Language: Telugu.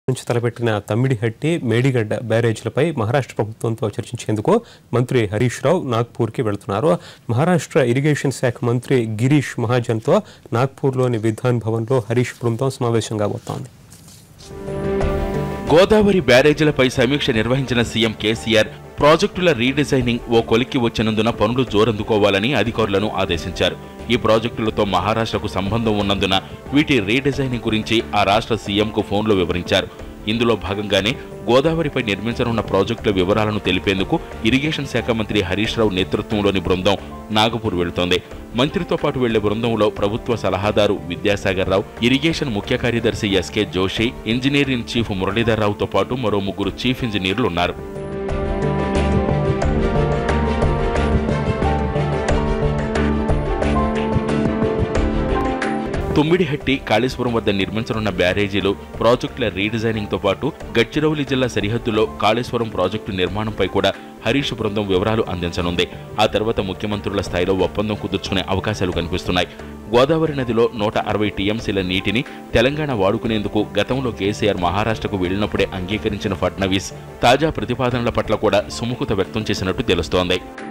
నుంచి తలపెట్టిన తమ్మిడిహట్టి మేడిగడ్డ బ్యారేజీలపై మహారాష్ట్ర ప్రభుత్వంతో చర్చించేందుకు మంత్రి హరీష్ రావు నాగ్పూర్కి వెళుతున్నారు మహారాష్ట్ర ఇరిగేషన్ శాఖ మంత్రి గిరీష్ మహాజన్తో నాగ్పూర్లోని విధాన్ భవన్లో హరీష్ బృందం సమావేశం కాబోతోంది గోదావరి బ్యారేజీలపై సమీక్ష నిర్వహించిన సీఎం కేసీఆర్ ప్రాజెక్టుల రీడిజైనింగ్ ఓ కొలిక్కి వచ్చినందున పనులు జోరందుకోవాలని అధికారులను ఆదేశించారు ఈ ప్రాజెక్టులతో మహారాష్ట్రకు సంబంధం ఉన్నందున వీటి రీడిజైనింగ్ గురించి ఆ రాష్ట్ర సీఎంకు ఫోన్లో వివరించారు ఇందులో భాగంగానే గోదావరిపై నిర్మించనున్న ప్రాజెక్టుల వివరాలను తెలిపేందుకు ఇరిగేషన్ శాఖ మంత్రి హరీష్ రావు నేతృత్వంలోని బృందం నాగపూర్ వెళుతోంది మంత్రితో పాటు వెళ్లే బృందంలో ప్రభుత్వ సలహాదారు విద్యాసాగర్ రావు ఇరిగేషన్ ముఖ్య కార్యదర్శి SK Joshi engineering chief Muralidhar రావుతో పాటు మరో ముగ్గురు చీఫ్ ఇంజనీర్లు ఉన్నారు తుమ్మిడిహట్టి కాళేశ్వరం వద్ద నిర్మించనున్న బ్యారేజీలు ప్రాజెక్టుల రీడిజైనింగ్ తో పాటు గడ్చిరౌలి జిల్లా సరిహద్దులో కాళేశ్వరం ప్రాజెక్టు నిర్మాణంపై కూడా హరీష్ బృందం వివరాలు అందించనుంది ఆ తర్వాత ముఖ్యమంత్రుల స్థాయిలో ఒప్పందం కుదుర్చుకునే అవకాశాలు కనిపిస్తున్నాయి గోదావరి నదిలో నూట అరవై టీఎంసీల నీటిని తెలంగాణ వాడుకునేందుకు గతంలో కేసీఆర్ మహారాష్ట్రకు వెళ్లినప్పుడే అంగీకరించిన ఫడ్నవీస్ తాజా ప్రతిపాదనల పట్ల కూడా సుముఖత వ్యక్తం చేసినట్టు తెలుస్తోంది